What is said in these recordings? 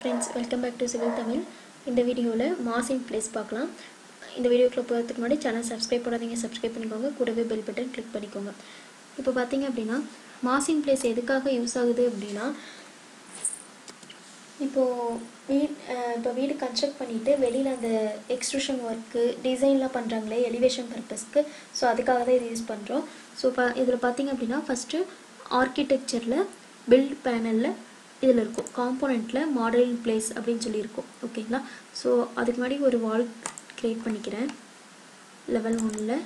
friends welcome back to civil Tamil இந்த வீடியோவில் மாசிங் place பார்க்கலாம் இந்த வீடியோக்குள்ள போகிறதுக்கு முன்னாடி சேனல் சப்ஸ்கிரைப் பண்ணாதீங்க சப்ஸ்கிரைப் பண்ணிக்கோங்க கூடவே பெல் பட்டன் கிளிக் பண்ணிக்கோங்க இப்போ பார்த்தீங்க அப்படின்னா மாசிங் பிளேஸ் எதுக்காக யூஸ் ஆகுது அப்படின்னா இப்போது வீட் இப்போ வீடு கன்ஸ்ட்ரக்ட் பண்ணிவிட்டு வெளியில் அந்த எக்ஸ்ட்ரூஷன் ஒர்க்கு டிசைன்லாம் பண்ணுறாங்களே எலிவேஷன் பர்பஸ்க்கு ஸோ அதுக்காக தான் இது யூஸ் பண்ணுறோம் ஸோ பா இதில் பார்த்தீங்க அப்படின்னா ஃபஸ்ட்டு ஆர்கிடெக்சரில் பில்ட் பேனலில் இதில் இருக்கும் காம்போனண்ட்டில் மாடலிங் பிளேஸ் அப்படின்னு சொல்லியிருக்கோம் ஓகேங்களா ஸோ அதுக்கு முன்னாடி ஒரு வால் க்ரியேட் பண்ணிக்கிறேன் லெவல் ஒனில்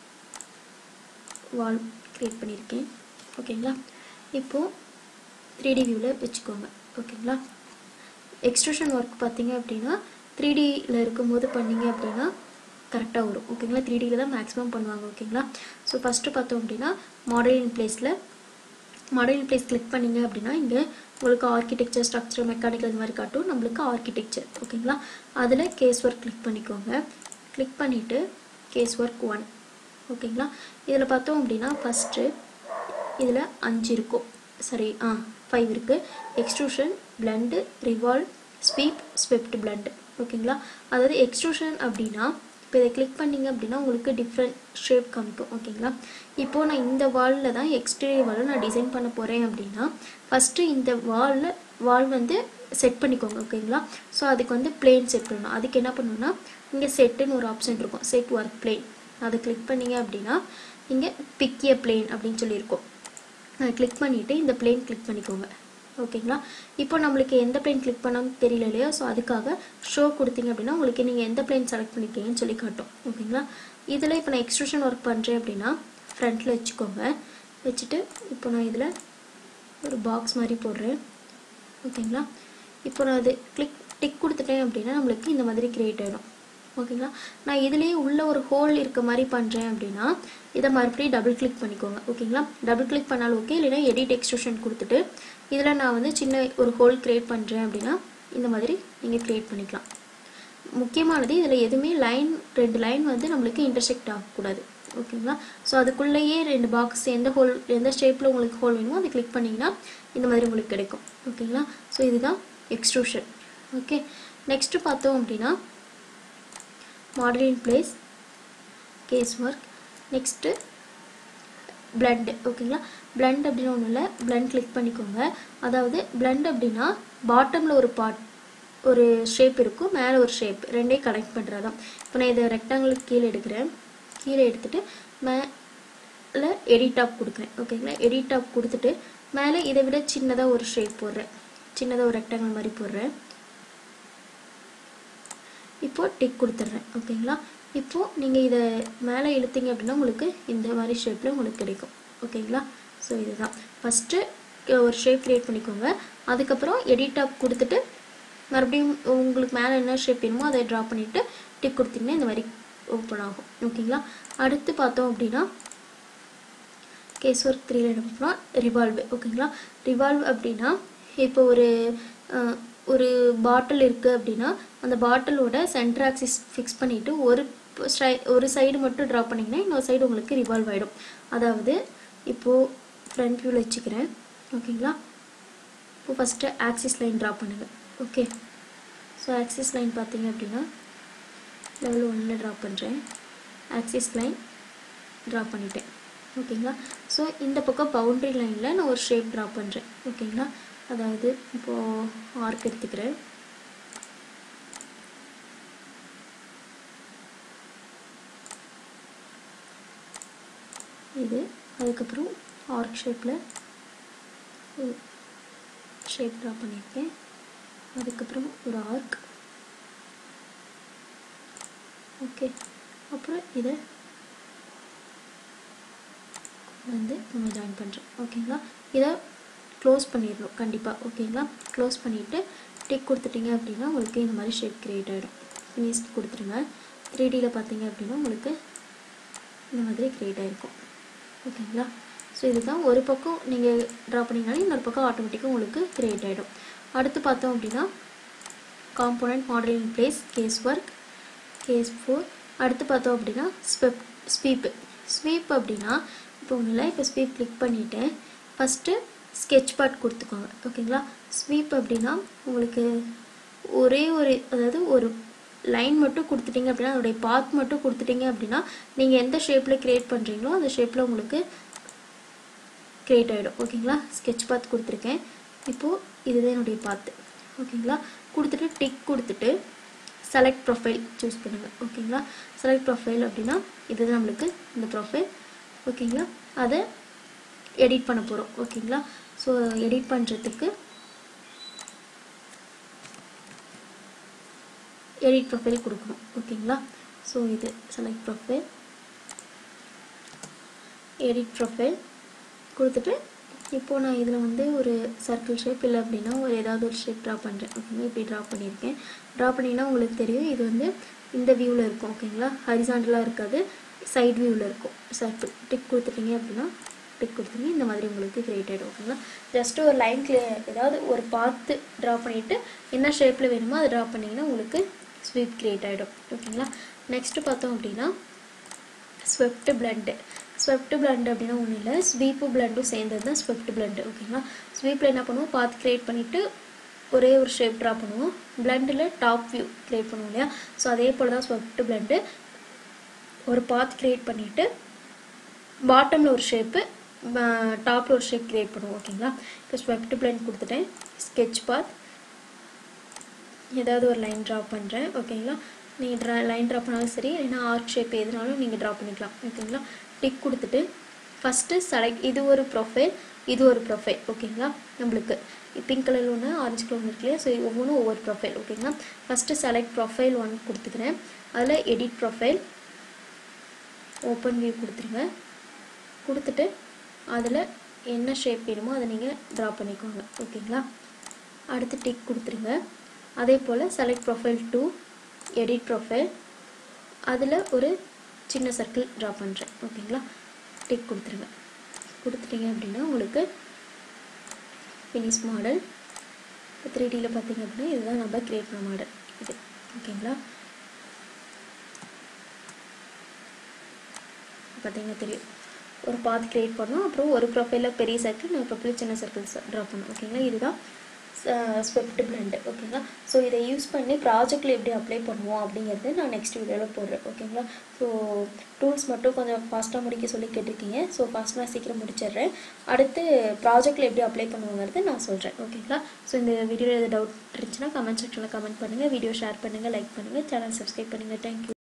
வால் க்ரியேட் பண்ணியிருக்கேன் ஓகேங்களா இப்போது த்ரீ டி வியூவில் வச்சுக்கோங்க ஓகேங்களா எக்ஸ்ட்ரூஷன் ஒர்க் பார்த்தீங்க அப்படின்னா த்ரீ டியில் இருக்கும்போது பண்ணீங்க அப்படின்னா கரெக்டாக வரும் ஓகேங்களா த்ரீ டியில் தான் மேக்ஸிமம் பண்ணுவாங்க ஓகேங்களா ஸோ ஃபஸ்ட்டு பார்த்தோம் அப்படின்னா மாடலிங் பிளேஸில் மாடலிங் பிளேஸ் கிளிக் பண்ணீங்க அப்படின்னா இங்கே உங்களுக்கு ஆர்கிடெக்சர் ஸ்ட்ரக்சர் மெக்கானிக்கல் இந்த மாதிரி காட்டும் நம்மளுக்கு ஆர்கிடெக்சர் ஓகேங்களா அதில் கேஸ் ஒர்க் கிளிக் பண்ணிக்கோங்க கிளிக் பண்ணிவிட்டு கேஸ் ஒர்க் ஒன் ஓகேங்களா இதில் பார்த்தோம் அப்படின்னா ஃபஸ்ட்டு இதில் அஞ்சு இருக்கும் சரி ஆ ஃபைவ் இருக்குது extrusion blend revolve sweep swept blend ஓகேங்களா அதாவது எக்ஸ்ட்ரூஷன் அப்படின்னா இப்போ இதை கிளிக் பண்ணிங்க அப்படின்னா உங்களுக்கு டிஃப்ரெண்ட் ஷேப் காமிக்கும் ஓகேங்களா இப்போது நான் இந்த வாலில் தான் எக்ஸ்டீரியர் வாலில் நான் டிசைன் பண்ண போகிறேன் அப்படின்னா ஃபஸ்ட்டு இந்த வாலில் வால் வந்து செட் பண்ணிக்கோங்க ஓகேங்களா ஸோ அதுக்கு வந்து பிளேன் செட் பண்ணணும் அதுக்கு என்ன பண்ணணும்னா இங்கே செட்டுன்னு ஒரு ஆப்ஷன் இருக்கும் செட் ஒர்க் பிளேன் அதை கிளிக் பண்ணிங்க அப்படின்னா இங்கே பிக்கிய பிளேன் அப்படின்னு சொல்லியிருக்கோம் கிளிக் பண்ணிவிட்டு இந்த பிளேன் கிளிக் பண்ணிக்கோங்க ஓகேங்களா இப்போ நம்மளுக்கு எந்த பிளேன் கிளிக் பண்ணாலும் தெரியல இல்லையா ஸோ அதுக்காக ஷோ கொடுத்தீங்க அப்படின்னா உங்களுக்கு நீங்கள் எந்த பிளேன் செலக்ட் பண்ணிருக்கீங்கன்னு சொல்லி காட்டும் ஓகேங்களா இதில் இப்போ நான் எக்ஸ்ட்ரூஷன் ஒர்க் பண்ணுறேன் அப்படின்னா ஃப்ரண்ட்டில் வச்சுக்கோங்க வச்சுட்டு இப்போ நான் இதில் ஒரு பாக்ஸ் மாதிரி போடுறேன் ஓகேங்களா இப்போ நான் அது கிளிக் டிக் கொடுத்துட்டேன் அப்படின்னா நம்மளுக்கு இந்த மாதிரி க்ரியேட் ஆகிடும் ஓகேங்களா நான் இதுலேயே உள்ள ஒரு ஹோல் இருக்க மாதிரி பண்ணுறேன் அப்படின்னா இதை மறுபடியும் டபுள் கிளிக் பண்ணிக்கோங்க ஓகேங்களா டபுள் கிளிக் பண்ணாலும் ஓகே இல்லைனா எடிட் எக்ஸ்ட்ரூஷன் கொடுத்துட்டு இதில் நான் வந்து சின்ன ஒரு ஹோல் க்ரியேட் பண்ணுறேன் அப்படின்னா இந்த மாதிரி நீங்கள் க்ரியேட் பண்ணிக்கலாம் முக்கியமானது இதில் எதுவுமே லைன் ரெண்டு லைன் வந்து நம்மளுக்கு இன்டர்செக்ட் ஆகக்கூடாது ஓகேங்களா ஸோ அதுக்குள்ளேயே ரெண்டு பாக்ஸ் எந்த ஹோல் எந்த ஷேப்பில் உங்களுக்கு ஹோல் வேணுமோ அதை கிளிக் பண்ணிங்கன்னா இந்த மாதிரி உங்களுக்கு கிடைக்கும் ஓகேங்களா ஸோ இதுதான் எக்ஸ்ட்ரூஷன் ஓகே நெக்ஸ்ட்டு பார்த்தோம் அப்படின்னா modeling place case work next blend ஓகேங்களா பிளண்ட் அப்படின்னு ஒன்றும் இல்லை பிளண்ட் கிளிக் பண்ணிக்கோங்க அதாவது பிளண்ட் அப்படின்னா பாட்டமில் ஒரு பார்ட் ஒரு ஷேப் இருக்கும் மேலே ஒரு ஷேப் ரெண்டையும் கனெக்ட் பண்ணுறது தான் இப்போ நான் இதை ரெக்டாங்கிளுக்கு கீழே எடுக்கிறேன் கீழே எடுத்துகிட்டு மேலே எடிட் டாப் கொடுக்குறேன் ஓகேங்களா எடிட் டாப் கொடுத்துட்டு மேலே இதை விட சின்னதாக ஒரு ஷேப் போடுறேன் சின்னதாக ஒரு ரெக்டாங்கிள் மாதிரி போடுறேன் இப்போது டிக் கொடுத்துட்றேன் ஓகேங்களா இப்போது நீங்கள் இதை மேலே இழுத்தீங்க அப்படின்னா உங்களுக்கு இந்த மாதிரி ஷேப்பில் உங்களுக்கு கிடைக்கும் ஓகேங்களா ஸோ இதுதான் ஃபஸ்ட்டு ஒரு ஷேப் க்ரியேட் பண்ணிக்கோங்க அதுக்கப்புறம் எடிட் டாப் கொடுத்துட்டு மறுபடியும் உங்களுக்கு மேலே என்ன ஷேப் வேணுமோ அதை ட்ரா பண்ணிவிட்டு டிக் கொடுத்தீங்கன்னா இந்த மாதிரி ஓப்பன் ஆகும் ஓகேங்களா அடுத்து பார்த்தோம் அப்படின்னா கேஸ் ஒர்க் த்ரீல என்ன ரிவால்வ் ஓகேங்களா ரிவால்வ் அப்படின்னா இப்போ ஒரு ஒரு பாட்டில் இருக்குது அப்படின்னா அந்த பாட்டிலோட சென்டர் ஆக்சிஸ் ஃபிக்ஸ் பண்ணிவிட்டு ஒரு ஒரு சைடு மட்டும் ட்ரா பண்ணிங்கன்னா இன்னொரு சைடு உங்களுக்கு ரிவால்வ் ஆகிடும் அதாவது இப்போது ஃப்ரண்ட் வியூவில் வச்சுக்கிறேன் ஓகேங்களா இப்போ ஃபஸ்ட்டு ஆக்சிஸ் லைன் ட்ரா பண்ணுங்கள் ஓகே ஸோ ஆக்சிஸ் லைன் பார்த்தீங்க அப்படின்னா லெவல் ஒன்றில் ட்ரா பண்ணுறேன் ஆக்சிஸ் லைன் ட்ரா பண்ணிட்டேன் ஓகேங்களா ஸோ இந்த பக்கம் பவுண்ட்ரி லைனில் நான் ஒரு ஷேப் ட்ரா பண்ணுறேன் ஓகேங்களா அதாவது இப்போது ஆர்க் எடுத்துக்கிறேன் இது அதுக்கப்புறம் ஆர்க் ஷேப்பில் ஷேப் ட்ரா பண்ணியிருக்கேன் அதுக்கப்புறம் ஒரு ஆர்க் ஓகே அப்புறம் இதை வந்து நம்ம ஜாயின் பண்ணுறோம் ஓகேங்களா இதை க்ளோஸ் பண்ணிடணும் கண்டிப்பாக ஓகேங்களா க்ளோஸ் பண்ணிவிட்டு டிக் கொடுத்துட்டிங்க அப்படின்னா உங்களுக்கு இந்த மாதிரி ஷேப் க்ரியேட் ஆகிடும் ஃபினிஷ் கொடுத்துருங்க த்ரீ டியில் பார்த்தீங்க அப்படின்னா உங்களுக்கு இந்த மாதிரி க்ரியேட் ஆகிருக்கும் ஓகேங்களா ஸோ இதுதான் ஒரு பக்கம் நீங்கள் ட்ரா பண்ணிங்கனாலும் இன்னொரு பக்கம் ஆட்டோமேட்டிக்காக உங்களுக்கு க்ரியேட் ஆகிடும் அடுத்து பார்த்தோம் அப்படின்னா component modeling place case work case four அடுத்து பார்த்தோம் அப்படின்னா ஸ்வெப் ஸ்வீப்பு ஸ்வீப் அப்படின்னா இப்போ ஒன்றும் இல்லை இப்போ ஸ்வீப் கிளிக் பண்ணிவிட்டு ஃபஸ்ட்டு ஸ்கெட்ச் பார்ட் கொடுத்துக்கோங்க ஓகேங்களா ஸ்வீப் அப்படின்னா உங்களுக்கு ஒரே ஒரு அதாவது ஒரு லைன் மட்டும் கொடுத்துட்டீங்க அப்படின்னா அதோடைய பாத் மட்டும் கொடுத்துட்டீங்க அப்படின்னா நீங்கள் எந்த ஷேப்பில் க்ரியேட் பண்ணுறீங்களோ அந்த ஷேப்பில் உங்களுக்கு க்ரியேட் ஆகிடும் ஓகேங்களா ஸ்கெட்ச் பாத் கொடுத்துருக்கேன் இப்போது இதுதான் என்னுடைய பாத்து ஓகேங்களா கொடுத்துட்டு டிக் கொடுத்துட்டு செலக்ட் ப்ரொஃபைல் சூஸ் பண்ணுங்கள் ஓகேங்களா செலக்ட் ப்ரொஃபைல் அப்படின்னா இதுதான் நம்மளுக்கு இந்த ப்ரொஃபைல் ஓகேங்களா அதை எடிட் பண்ண போகிறோம் ஓகேங்களா ஸோ எடிட் பண்ணுறதுக்கு எடிட் ப்ரொஃபைல் கொடுக்கணும் ஓகேங்களா ஸோ இது செலக்ட் ப்ரொஃபைல் எடிட் ப்ரொஃபைல் கொடுத்துட்டு இப்போ நான் இதில் வந்து ஒரு சர்க்கிள் ஷேப் இல்லை அப்படின்னா ஒரு ஏதாவது ஒரு ஷேப் ட்ரா பண்ணுறேன் ஓகேங்களா இப்படி ட்ரா பண்ணியிருக்கேன் ட்ரா பண்ணிங்கன்னா உங்களுக்கு தெரியும் இது வந்து இந்த வியூவில் இருக்கும் ஓகேங்களா ஹரிசாண்டலாக இருக்காது சைட் வியூவில் இருக்கும் சர்க்கிள் டிக் கொடுத்துட்டீங்க அப்படின்னா டிக் கொடுத்துருங்க இந்த மாதிரி உங்களுக்கு கிரியேட் ஆகிடும் ஓகேங்களா ஜஸ்ட்டு ஒரு லைன் கிளியர் ஏதாவது ஒரு பார்த்து ட்ரா பண்ணிவிட்டு என்ன ஷேப்பில் வேணுமோ அதை ட்ரா பண்ணிங்கன்னா உங்களுக்கு ஸ்வீப் கிரியேட் ஆகிடும் ஓகேங்களா நெக்ஸ்ட்டு பார்த்தோம் அப்படின்னா ஸ்வெப்ட் பிளண்டு ஸ்வெப்ட் பிளண்ட் அப்படின்னா ஒன்றும் இல்லை ஸ்வீப்பு பிளண்டும் சேர்ந்தது தான் ஸ்வெப்ட் பிளண்டு ஓகேங்களா ஸ்வீப்பில் என்ன பண்ணுவோம் பார்த்து க்ரியேட் பண்ணிவிட்டு ஒரே ஒரு ஷேப் ட்ரா பண்ணுவோம் பிளண்டில் டாப் வியூ க்ரியேட் பண்ணுவோம் இல்லையா ஸோ அதே போல் தான் ஸ்வெப்ட் பிளண்டு ஒரு பாத் க்ரியேட் பண்ணிவிட்டு பாட்டமில் ஒரு ஷேப்பு டாப்பில் ஒரு ஷேப் க்ரியேட் பண்ணுவோம் ஓகேங்களா இப்போ ஸ்வெப்ட் பிளண்ட் கொடுத்துட்டேன் ஸ்கெட்ச் பாத் ஏதாவது ஒரு லைன் ட்ரா பண்ணுறேன் ஓகேங்களா நீங்கள் ட்ரா லைன் ட்ரா பண்ணாலும் சரி இல்லைன்னா ஆர்க் ஷேப் எதுனாலும் நீங்கள் ட்ரா பண்ணிக்கலாம் ஓகேங்களா டிக் கொடுத்துட்டு ஃபஸ்ட்டு செலக்ட் இது ஒரு ப்ரொஃபைல் இது ஒரு ப்ரொஃபைல் ஓகேங்களா நம்மளுக்கு பிங்க் கலரில் ஒன்று ஆரஞ்சு கலர் ஒன்று இருக்கு இல்லையா ஸோ ஒவ்வொன்றும் ஒவ்வொரு ப்ரொஃபைல் ஓகேங்களா ஃபஸ்ட்டு செலக்ட் ப்ரொஃபைல் ஒன் கொடுத்துக்கிறேன் அதில் எடிட் ப்ரொஃபைல் ஓப்பன் வியூ கொடுத்துருங்க கொடுத்துட்டு அதில் என்ன ஷேப் வேணுமோ அதை நீங்கள் ட்ரா பண்ணிக்கோங்க ஓகேங்களா அடுத்து டிக் கொடுத்துருங்க அதே போல் select profile two edit profile அதில் ஒரு சின்ன சர்க்கிள் ட்ரா பண்ணுறேன் ஓகேங்களா டிக் கொடுத்துருங்க கொடுத்துட்டீங்க அப்படின்னா உங்களுக்கு ஃபினிஷ் மாடல் இப்போ த்ரீ டியில் பார்த்தீங்க அப்படின்னா இதுதான் நம்ம க்ரியேட் பண்ண மாடல் இது ஓகேங்களா பார்த்தீங்கன்னா தெரியும் ஒரு பாத் க்ரியேட் பண்ணோம் அப்புறம் ஒரு ப்ரொஃபைலில் பெரிய சர்க்கிள் நான் ப்ரொஃபைல் சின்ன சர்க்கிள்ஸ் ட்ரா பண்ணோம் ஓகேங்களா இதுதான் ஸ்வெப்ட் பிளண்டு ஓகேங்களா ஸோ இதை யூஸ் பண்ணி ப்ராஜெக்டில் எப்படி அப்ளை பண்ணுவோம் அப்படிங்கிறது நான் நெக்ஸ்ட் வீடியோவில் போடுறேன் ஓகேங்களா ஸோ டூல்ஸ் மட்டும் கொஞ்சம் ஃபாஸ்ட்டாக முடிக்க சொல்லி கேட்டிருக்கீங்க ஸோ ஃபாஸ்ட் நான் சீக்கிரம் முடிச்சிடுறேன் அடுத்து ப்ராஜெக்டில் எப்படி அப்ளை பண்ணுவோங்கிறது நான் சொல்கிறேன் ஓகேங்களா ஸோ இந்த வீடியோவில் எதாவது டவுட் இருந்துச்சுன்னா கமெண்ட் செக்ஷனில் கமெண்ட் பண்ணுங்கள் வீடியோ ஷேர் பண்ணுங்கள் லைக் பண்ணுங்கள் சேனல் சப்ஸ்கிரைப் பண்ணுங்கள் தேங்க்யூ